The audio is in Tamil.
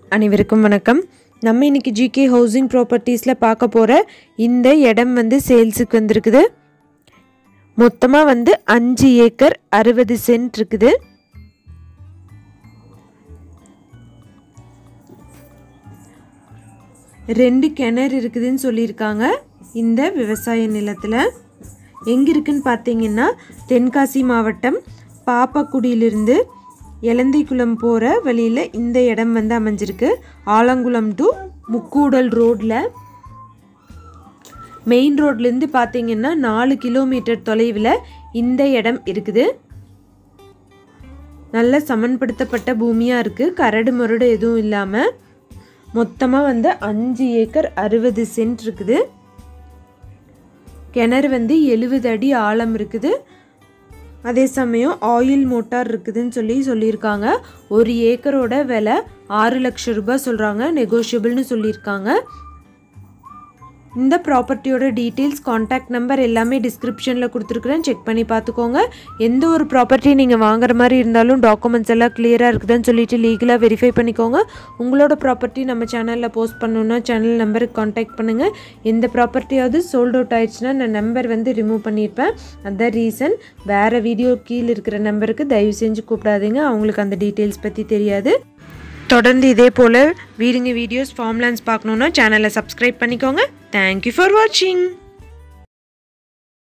அனைவருக்கும் வணக்கம் நம்ம இன்னைக்கு ஜிகே ஹவுசிங் ப்ராப்பர்ட்டிஸில் பார்க்க போகிற இந்த இடம் வந்து சேல்ஸுக்கு வந்திருக்குது மொத்தமாக வந்து அஞ்சு ஏக்கர் அறுபது சென்ட் இருக்குது ரெண்டு கிணறு இருக்குதுன்னு சொல்லியிருக்காங்க இந்த விவசாய நிலத்தில் எங்கே இருக்குன்னு பார்த்தீங்கன்னா தென்காசி மாவட்டம் பாப்பாக்குடியிலிருந்து எலந்திக்குளம் போகிற வழியில் இந்த இடம் வந்து அமைஞ்சிருக்கு ஆலங்குளம் டு முக்கூடல் ரோட்டில் மெயின் ரோட்லேருந்து பார்த்தீங்கன்னா நாலு கிலோமீட்டர் தொலைவில் இந்த இடம் இருக்குது நல்ல சமன்படுத்தப்பட்ட பூமியாக இருக்குது கரடு முரடு எதுவும் இல்லாமல் மொத்தமாக வந்து அஞ்சு ஏக்கர் அறுபது சென்ட் இருக்குது கிணறு வந்து எழுபது அடி ஆழம் இருக்குது அதே சமயம் ஆயில் மோட்டார் இருக்குதுன்னு சொல்லி சொல்லியிருக்காங்க ஒரு ஏக்கரோட விலை ஆறு லட்சம் ரூபாய் சொல்கிறாங்க நெகோஷியபிள்னு சொல்லியிருக்காங்க இந்த ப்ராப்பர்ட்டியோட டீட்டெயில்ஸ் காண்டாக்ட் நம்பர் எல்லாமே டிஸ்கிரிப்ஷனில் கொடுத்துருக்குறேன் செக் பண்ணி பார்த்துக்கோங்க எந்த ஒரு ப்ராப்பர்ட்டி நீங்கள் வாங்குற மாதிரி இருந்தாலும் டாக்குமெண்ட்ஸ் எல்லாம் கிளியராக இருக்குதுன்னு சொல்லிட்டு லீகலாக வெரிஃபை பண்ணிக்கோங்க உங்களோட ப்ராப்பர்ட்டி நம்ம சேனலில் போஸ்ட் பண்ணணுன்னா சேனல் நம்பருக்கு காண்டாக்ட் பண்ணுங்கள் எந்த ப்ராப்பர்ட்டியாவது சோல்ட் அவுட் ஆயிடுச்சுன்னா நான் நம்பர் வந்து ரிமூவ் பண்ணியிருப்பேன் அதான் ரீசன் வேறு வீடியோ கீழே இருக்கிற நம்பருக்கு தயவு செஞ்சு கூப்பிடாதீங்க அவங்களுக்கு அந்த டீட்டெயில்ஸ் பற்றி தெரியாது தொடர்ந்து இதே போல் வீடுங்க வீடியோஸ் ஃபார்ம்லேண்ட்ஸ் பார்க்கணுன்னா சேனலை சப்ஸ்கிரைப் பண்ணிக்கோங்க தேங்க்யூ ஃபார் வாட்சிங்